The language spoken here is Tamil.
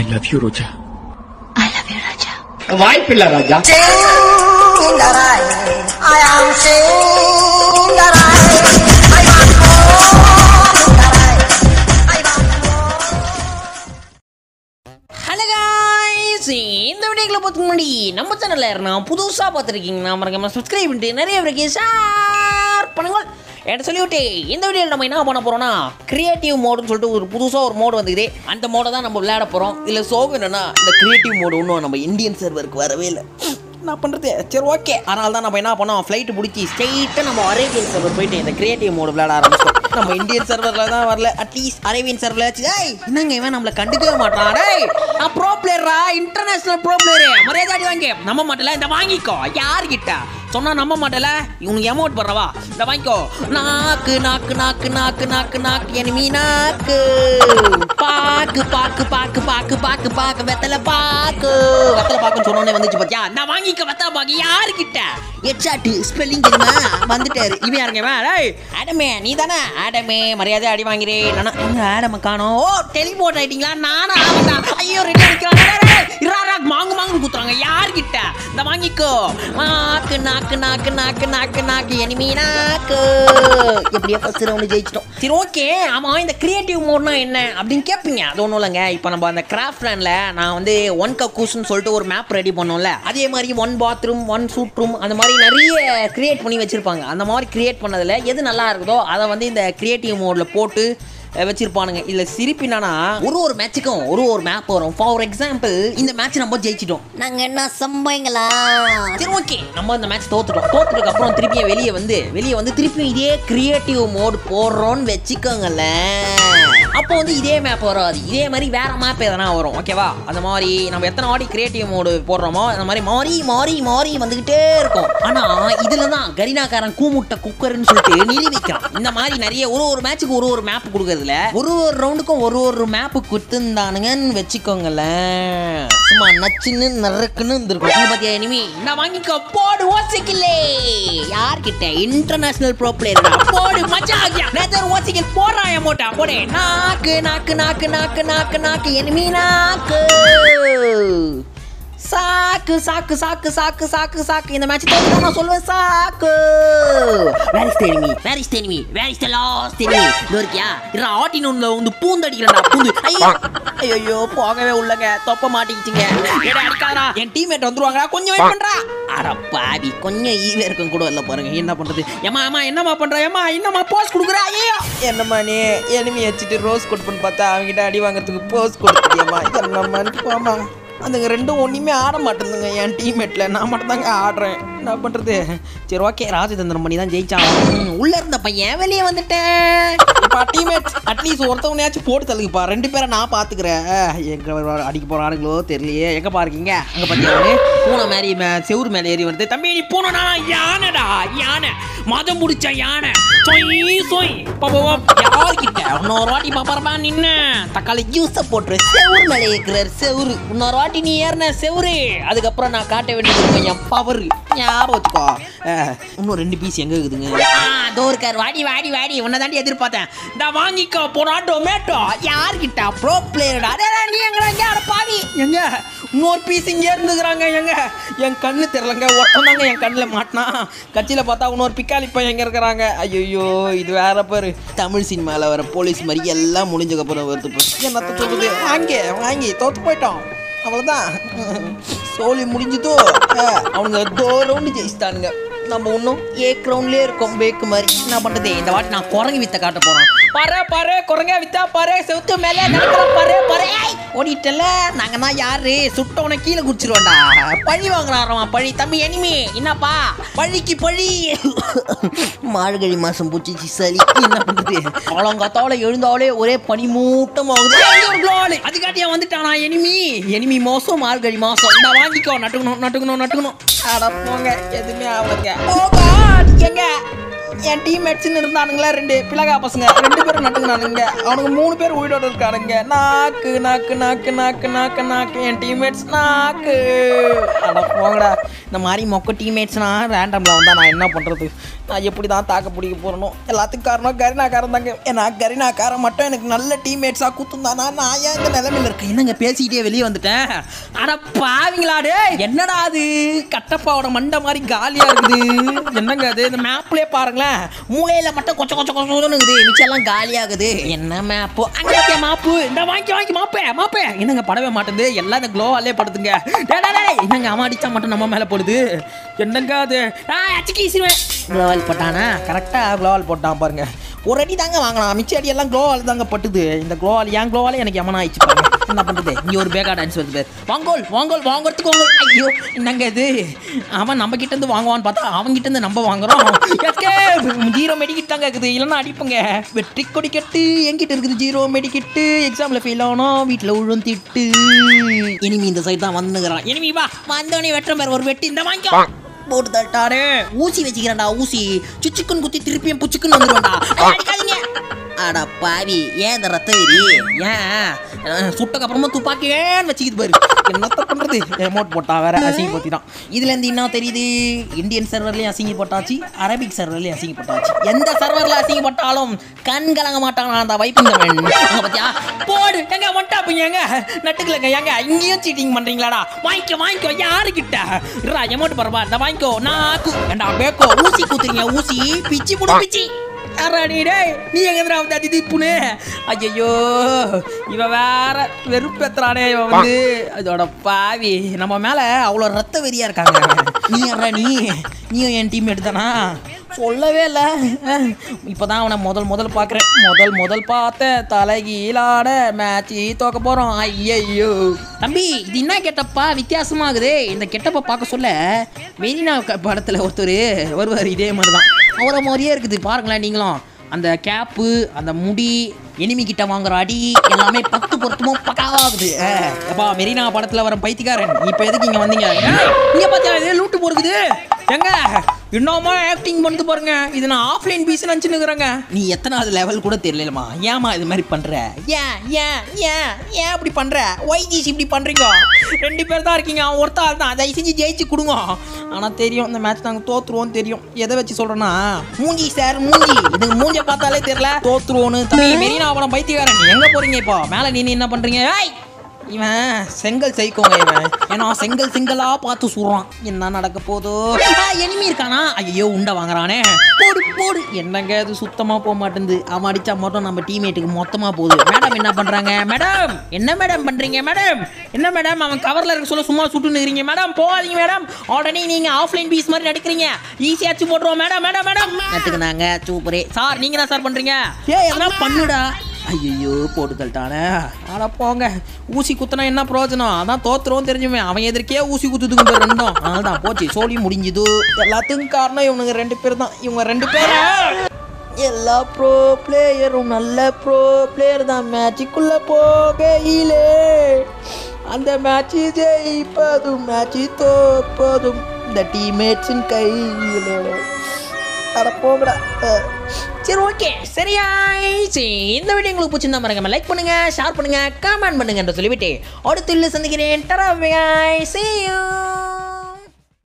I love you Roja I love you Raja வாய்ப்பில்லை ராஜா ஹலோ காய்ஸ் இந்த வீடியோக்குள்ள பார்த்துக்கு முன்னாடி நம்ம சேனலில் யாருன்னா புதுசாக பார்த்துருக்கீங்கன்னா மறக்காம சப்ஸ்கிரைப் பண்ணிட்டு நிறைய பேருக்கு ஷேர் பண்ணுங்கள் என்கிட்ட சொல்லிவிட்டு இந்த வீடியோவில் நம்ம என்ன பண்ண போகிறோம்னா கிரியேட்டிவ் மோடுன்னு சொல்லிட்டு ஒரு புதுசாக ஒரு மோடு வந்துக்குது அந்த மோடை தான் நம்ம விளையாட போகிறோம் இதில் சோகம் என்னன்னா இந்த கிரியேட்டிவ் மோடு இன்னும் நம்ம இந்தியன் சர்வருக்கு வரவே இல்லை என்ன பண்ணுறது சரி ஓகே அதனால தான் நம்ம என்ன பண்ணோம் ஃப்ளைட்டு பிடிச்சி ஸ்ட்ரெயிட்டாக நம்ம அரேபியன் சர்வர் போயிட்டு இந்த கிரியேட்டிவ் மோடு விளையாட ஆரம்பிச்சோம் நம்ம இந்தியன் சர்வரில் தான் வரல அட்லீஸ்ட் அரேபியன் சர்வரில் வச்சு டேய் என்னங்க இவன் நம்மளை கண்டுக்கவே மாட்டான் டேய் நான் ப்ரோ பிளேயரா இன்டர்நேஷனல் ப்ரோ பிளேயர் மரியாதை அடி வாங்கி நம்ப மாட்டல இந்த வாங்கிக்கோ யார்கிட்ட சொன்னா நம்ப மாட்டல இவனுக்கு எமௌண்ட் பண்றவா இந்த வாங்கிக்கோ நாக்கு நாக்கு நாக்கு நாக்கு நாக்கு நாக்கு எனிமி நாக்கு பாக்கு பாக்கு பாக்கு பாக்கு பாக்கு பாக்கு வெத்தலை பாக்கு வெத்தலை பாக்குன்னு சொன்னோன்னே வந்துச்சு பாத்தியா நான் வாங்கிக்க வெத்தலை பாக்கு யாருக்கிட்ட எச்சாட்டு ஸ்பெல்லிங் தெரியுமா வந்துட்டாரு இவன் யாருங்க இவன்? டேய் ஆடமே நீ தானே ஆடமே மரியாதை அடி வாங்கிறே நானா எங்க ஆடம காணோம் ஓ டெலிபோர்ட் ஆயிட்டீங்களா நானும் ஆகட்டா ஐயோ ரெடி அடிக்கிறாங்க மாங்கு மாங்கு குத்துறாங்க யார்கிட்ட இந்த வாங்கிக்கோ நாக்கு நாக்கு நாக்கு நாக்கு நாக்கு நாக்கு எனிமி நாக்கு எப்படியோ ஃபர்ஸ்ட் ரவுண்டு ஜெயிச்சிட்டோம் சரி ஓகே ஆமா இந்த கிரியேட்டிவ் மோட்னா என்ன அப்படின்னு கேட்பீங்க அது ஒன்றும் இல்லைங்க இப்போ நம்ம அந்த கிராஃப்ட் லேண்டில் நான் வந்து ஒன் கக்கூஸ்னு சொல்லிட்டு ஒரு மேப் ரெடி பண்ணோம்ல அதே மாதிரி one bathroom one suite room அந்த மாதிரி நிறைய கிரியேட் பண்ணி வச்சிருப்பாங்க அந்த மாதிரி கிரியேட் பண்ணதில் எது நல்லா இருக்குதோ அதை வந்து இந்த கிரியேட்டிவ் மோடில் போட்டு அஹ், வச்சிருப்பானுங்க இதுல சிரிப்பு என்னன்னா ஒரு ஒரு மேட்சுக்கும் ஒரு ஒரு மேப் வரும் ஃபார் எக்ஸாம்பிள் இந்த மேட்ச் நம்ம ஜெயிச்சிட்டோம் நாங்க என்ன சம்பைங்களா சரி ஓகே நம்ம இந்த மேட்ச் தோத்துட்டோம் தோத்துட்டதுக்கு அப்புறம் திருப்பியும் வெளியே வந்து வெளியே வந்து திருப்பியும் இதே கிரியேட்டிவ் மோட் போடுறோம்னு வச்சுக்கோங்களேன் அப்போ வந்து இதே மேப் வராது இதே மாதிரி வேற மேப் எதனா வரும் ஓகேவா அந்த மாதிரி நம்ம எத்தனை வாட்டி கிரியேட்டிவ் மோடு போடுறோமோ அந்த மாதிரி மாறி மாறி மாறி வந்துகிட்டே இருக்கும் ஆனா இதுல தான் கரினாக்காரன் கூமுட்டை குக்கர்னு சொல்லிட்டு நிரூபிக்கிறான் இந்த மாதிரி நிறைய ஒரு ஒரு மேட்சுக்கு ஒரு ஒரு மேப் கொடுக்கறதுல ஒரு ஒரு ரவுண்டுக்கும் ஒரு ஒரு மேப் கொடுத்துருந்தானுங்கன்னு வச்சுக்கோங்களேன் சும்மா நச்சுன்னு நறுக்குன்னு இருந்திருக்கும் இங்க பாத்தியா இனிமே நான் வாங்கிக்கோ போடு ஓசிக்கலே யார்கிட்ட இன்டர்நேஷனல் ப்ரோ பிளேயர் போடு மச்சா ஆகியா நேத்தர் ஓசிக்கல் போடுறான் அமௌண்டா போடு நாக்கு நாக்கு நாக்கு நாக்கு நாக்கு நாக்கு எனிமி நாக்கு சாக்கு சாக்கு சாக்கு சாக்கு சாக்கு சாக்கு இந்த மேட்ச் தோத்துட்டா நான் சொல்லுவேன் சாக்கு வேர் இஸ் தெரிமி வேர் இஸ் தெரிமி வேர் இஸ் த லாஸ்ட் தெரிமி இதோ இருக்கியா இரா ஆட்டின் ஒன்ல வந்து பூந்து அடிக்கிறேன்டா பூந்து ஐயோ ஐயோ போகவே உள்ளங்க தொப்ப மாட்டிக்கிச்சுங்க ஏடா அடிக்காதடா என் டீம்மேட் வந்துருவாங்கடா கொஞ்சம் வெயிட் பண்றா அட பாவி கொஞ்சம் ஈவே இருக்கும் கூட இல்ல பாருங்க என்ன பண்றது ஏமா அம்மா என்னம்மா பண்ற ஏமா என்னம்மா போஸ் குடுக்குற ஐயோ என்னம்மா நீ எனிமி வச்சுட்டு ரோஸ் கொடுப்பேன்னு பார்த்தா அவங்ககிட்ட அடி வாங்குறதுக்கு போஸ் கொடுத்துட்டியம்மா என்னம்மா போமா அதுங்க ரெண்டும் ஒன்றுமே ஆட மாட்டேங்குதுங்க என் டீம்மேட்டில் நான் மட்டும் தாங்க ஆடுறேன் என்ன பண்ணுறது சரி ஓகே ராஜதந்திரம் பண்ணி தான் ஜெயிச்சான் ம், உள்ள இருந்த பையன் வெளியே வந்துட்டேன் இப்போ டீம்மேட்ஸ் அட்லீஸ்ட் ஒருத்தவனையாச்சும் போட்டு தள்ளுங்கப்பா ரெண்டு பேரை நான் பார்த்துக்கிறேன் எங்கே அடிக்க போகிறானுங்களோ தெரியலையே எங்கே பாருக்கீங்க அங்க பாத்தியா அவனு? பூனை மாதிரி மே- செவுரு மேல ஏறி வருது தம்பி நீ பூனைனா யானைடா யானை மதம் முடிச்ச யானை சொய் சொய் பாப்போம் யார்கிட்ட இன்னொரு வாட்டி பாப்பாரமா நின்ன தக்காளி ஜூஸ போட்டுரு செவுரு மேல ஏற்கிறார் செவுரு இன்னொரு வாட்டி நீ ஏறின செவுரு அதுக்கப்புறம் நான் காட்ட வேண்டியது இருக்கும் என் பவர் ஞாபகம் வச்சுக்கோ அஹ், இன்னும் ரெண்டு பீஸ் எங்க இருக்குதுங்க அதோ இருக்கார் வாடி வாடி வாடி உன்னை தாண்டி எதிர்பார்த்தேன் இந்த வாங்கிக்கோ போடா டொமேட்டோ யார்கிட்ட ப்ரோ பிளேயர்டா நீ எங்க எங்க அட பாவி எங்க இன்னொரு பீஸ் இங்கே இருந்துக்கிறாங்க எங்க என் கண்ணு தெரிலங்க ஒருத்தந்தாங்க என் கண்ணில் மாட்டினா கட்சியில் பார்த்தா இன்னொரு பிக்காளி பையன் எங்கே இருக்கிறாங்க ஐயோ இது வேற பாரு தமிழ் சினிமாவில் வர போலீஸ் மாதிரி எல்லாம் முடிஞ்சக்கப்புறம் வருது பாரு. என்னத்த சொல்லுது வாங்கி வாங்கி தோத்து போயிட்டோம் அவ்வளோதான் சோலி முடிஞ்சுதோ அஹ், அவனுங்க தோ ரவுண்டு ஜெயிச்சிட்டானுங்க நம்ம இன்னும் ஏ கிரவுண்ட்லேயே இருக்கோம் பேக்கு மாதிரி என்ன பண்றது இந்த வாட்டி நான் குரங்கு வித்த காட்ட போறேன் பாரு பாரு குரங்க வித்தா பாரு செவுத்து மேலே நடக்கிற பாரு பாரு ஏய். ஓடிட்டல நாங்க தான் யாரு சுட்டவனை கீழே குடிச்சிருவோம்டா பழி வாங்குறாராம் பழி தம்பி எனிமே என்னப்பா பழிக்கு பழி மார்கழி மாசம் பூச்சிச்சு சளி என்ன பண்றது காலங்காத்தால எழுந்தாலே ஒரே பனி மூட்டமாகுது ஐயோ, ஒரு கோலு. அதுக்காட்டியா வந்துட்டானா எனிமி எனிமி மோசம் மார்கழி மாசம் இந்த வாங்கிக்கோ நட்டுக்கணும் நட்டுக்கணும் நட்டுக்கணும் அட போங்க எதுவுமே ஆகலைங்க ஓ காட் எங்க என் டீம்மேட்ஸ்னு இருந்தானுங்களா ரெண்டு பிளகா பசங்க ரெண்டு பேரும் நட்டுங்கனானுங்க அவனுக்கு மூணு பேர் உயிரோட இருக்கானுங்க நாக்கு நாக்கு நாக்கு நாக்கு நாக்கு நாக்கு என் டீம்மேட்ஸ் நாக்கு அட போங்கடா இந்த மாதிரி மொக்க டீம்மேட்ஸ்னா ரேண்டமில் வந்தால் நான் என்ன பண்ணுறது நான் எப்படி தான் தாக்க பிடிக்க போகிறனோ எல்லாத்துக்கும் காரணம் கரினாக்காரன் தாங்க ஏன்னா கரினாக்காரன் மட்டும் எனக்கு நல்ல டீம்மேட்ஸாக குத்துந்தானா நான் ஏன் இந்த நிலைமையில் இருக்கேன் என்னங்க பேசிக்கிட்டே வெளியே வந்துட்டேன் அட பாவிங்களா டேய் என்னடா அது கட்டப்பாவோட மண்டை மாதிரி காலியாக இருக்குது என்னங்க அது இந்த மேப்லேயே பாருங்களேன் மூலையில மட்டும் கொச்ச கொச்ச கொச்சன்னு இருக்குது மிச்சம் எல்லாம் காலியாகுது என்ன மேப்பு அங்கே மாப்பு இந்த வாங்கி வாங்கி மாப்பே மாப்பே என்னங்க படவே மாட்டேங்குது எல்லாம் இந்த க்ளோவாலே படுத்துங்க டேய், டேய், டேய், என்னங்க அம்மா அடிச்சா மட்டும் நம்ம மேலே போடுது என்னங்க அது அச்சுக்கீசிடுவேன் க்ளோவால் போட்டானா கரெக்டாக க்ளோவால் போட்டான் பாருங்க ஒரு அடி தாங்க வாங்கலாம் மிச்ச அடி எல்லாம் க்ளோவால் தாங்க பட்டுது இந்த க்ளோவால் ஏன் க்ளோவாலே எனக்கு எமனா ஆயிடுச்சு பாருங்க. என்ன பண்ணுறது இங்கே ஒரு பேக்கா டான்ஸ் வருது பேர் வாங்கோல் வாங்கோல் வாங்குறதுக்கு வாங்கோல் ஐயோ என்னங்க இது அவன் நம்ம கிட்ட இருந்து வாங்குவான்னு பார்த்தா அவங்க கிட்ட இருந்து நம்ம வாங்குறோம் ஜீரோ மெடிக்கிட் தாங்க இருக்குது இல்லைன்னா அடிப்புங்க வெற்றி கொடி கட்டு என்கிட்ட இருக்குது ஜீரோ மெடிக்கிட்டு எக்ஸாம்ல ஃபெயில் ஆனோம் வீட்டில் உழும் திட்டு இனிமே இந்த சைடு தான் வந்துங்கிறான் இனிமே வா வந்தோடனே வெட்டுற பேர் ஒரு வெட்டி இந்த வாங்கிக்கோ போட்டு தட்டாரு ஊசி வச்சுக்கிறேன்டா ஊசி சுச்சுக்குன்னு குத்தி திருப்பியும் புச்சுக்குன்னு வந்துருவேன்டா ஐயா, அடிக்காதீங்க அட பாவி ஏன் இந்த ரத்த வெறி ஏன் அஹ், சுட்டக்கு அப்புறமா துப்பாக்கி ஏன் வச்சுக்கிது பாரு என்னத்த பண்றது எமோட் போட்டா வேற அசிங்க போத்திட்டான் இதுல இருந்து என்ன தெரியுது இந்தியன் சர்வர்லயும் அசிங்க போட்டாச்சு அரபிக் சர்வர்லயும் அசிங்க போட்டாச்சு எந்த சர்வர்ல அசிங்க போட்டாலும் கண் கலங்க மாட்டாங்க அந்த வைப்புந்தவன் அங்க பாத்தியா போடு எங்க மொட்டாப்பீங்க எங்க நட்டுக்கலங்க எங்க இங்கேயும் சீட்டிங் பண்றீங்களாடா வாங்கிக்கோ வாங்கிக்கோ யாரு கிட்ட இருடா எமௌண்ட் பரவா இந்த வாங்கிக்கோ நான் கு- ஏண்டா பேக்கோ ஊசி கூத்துறீங்க ஊசி பிச்சி புடு பிச்சி யாராடி டேய் நீ எங்கடா வந்து அதி தீப்புனு ஐயோ இவ வேற வெறுப்பேத்துறானே இவன் வந்து அதோட பாவி நம்ம மேல அவ்வளோ ரத்த வெறியா இருக்காங்க நீ யாரா நீ நீயும் என் டீம் தானா சொல்லவே இல்லை இப்போதான் அவனை முதல் முதல் பார்க்குறேன் முதல் முதல் பார்த்த தலைகீழான மேட்ச் தோக்க போகிறோம் ஐயையோ தம்பி இது என்ன கெட்டப்பா வித்தியாசமாகுது இந்த கெட்டப்ப பார்க்க சொல்ல மெரினா க- படத்துல ஒருத்தர் வருவார் இதே மாதிரி தான் அவரை மாதிரியே இருக்குது பாருங்களேன் நீங்களும் அந்த கேப்பு அந்த முடி எனிமி கிட்ட வாங்குற அடி எல்லாமே பத்து பொருத்தமும் பக்காவாகுது அப்பா மெரினா படத்துல வர பைத்தியக்காரன் இப்போ எதுக்கு இங்க வந்தீங்க ஏய், இங்க பாத்தியா இது லூட்டு போடுக்குது எங்க இன்னுமா ஆக்டிங் பண்ணிட்டு பாருங்க இது நான் ஆஃப்லைன் பீஸ் நினச்சுன்னுக்குறேங்க நீ எத்தனாவது லெவல் கூட தெரியலமா ஏமா இது மாதிரி பண்ற ஏன் ஏன் ஏன் ஏன் இப்படி பண்ற ஒய் ஜிஸ் இப்படி பண்றீங்க ரெண்டு பேர் தான் இருக்கீங்க அவன் ஒருத்தா தான் தயவு செஞ்சு ஜெயிச்சு கொடுங்க ஆனா தெரியும் இந்த மேட்ச் நாங்க தோத்துருவோம் தெரியும் எதை வச்சு சொல்றேன்னா மூஞ்சி சார் மூஞ்சி இதுக்கு மூஞ்ச பார்த்தாலே தெரியல தோத்துருவோன்னு தம்பி மெரினா படம் பைத்தியக்காரன் எங்க போறீங்க இப்போ மேல நீ என்ன பண்றீங்க ஏய் இவன் செங்கல் சைக்கோங்க இவன் ஏன்னா செங்கல் செங்கலா பார்த்து சுடுறான் என்ன நடக்க போதோ எனிமி இருக்கானா ஐயோ உண்டை வாங்குறானே போடு போடு என்னங்க அது சுத்தமா போக மாட்டேங்குது அவன் அடிச்சா மட்டும் நம்ம டீம்மேட்டுக்கு மொத்தமா போகுது மேடம் என்ன பண்றாங்க மேடம் என்ன மேடம் பண்றீங்க மேடம் என்ன மேடம் அவன் கவர்ல இருக்க சொல்ல சும்மா சுட்டு நிக்கிறீங்க மேடம் போகாதீங்க மேடம் உடனே நீங்க ஆஃப்லைன் பீஸ் மாதிரி நடிக்கிறீங்க ஈஸியாச்சு போட்டுருவோம் மேடம் மேடம் மேடம் நட்டுக்குனாங்க சூப்பரே சார் நீங்க என்ன சார் பண்றீங்க ஏய் எதனா பண்ணுடா ஐயோ போட்டு தள்ளிட்டானே அட போங்க ஊசி குத்துனா என்ன பிரயோஜனம் அதான் தோத்துறோம் தெரிஞ்சுமே அவன் எதிர்க்கே ஊசி குத்துதுங்க பேர் ரெண்டும் அதனால தான் போச்சு சோழி முடிஞ்சுது எல்லாத்துக்கும் காரணம் இவனுங்க ரெண்டு பேர் தான் இவங்க ரெண்டு பேரும் எல்லா ப்ரோ பிளேயரும் நல்ல ப்ரோ பிளேயர் தான் மேட்சுக்குள்ள போகையிலே அந்த மேட்ச் ஜெயிப்பதும் மேட்ச் தோப்பதும் இந்த டீம்மேட்ஸின் கையிலே அட போங்கடா அஹ். சரி ஓகே சரியா சரி இந்த வீடியோ உங்களுக்கு பிடிச்சிருந்தா மறக்காம லைக் பண்ணுங்க ஷேர் பண்ணுங்க கமெண்ட் பண்ணுங்க என்று சொல்லிவிட்டு அடுத்த சந்திக்கிறேன் டரா see you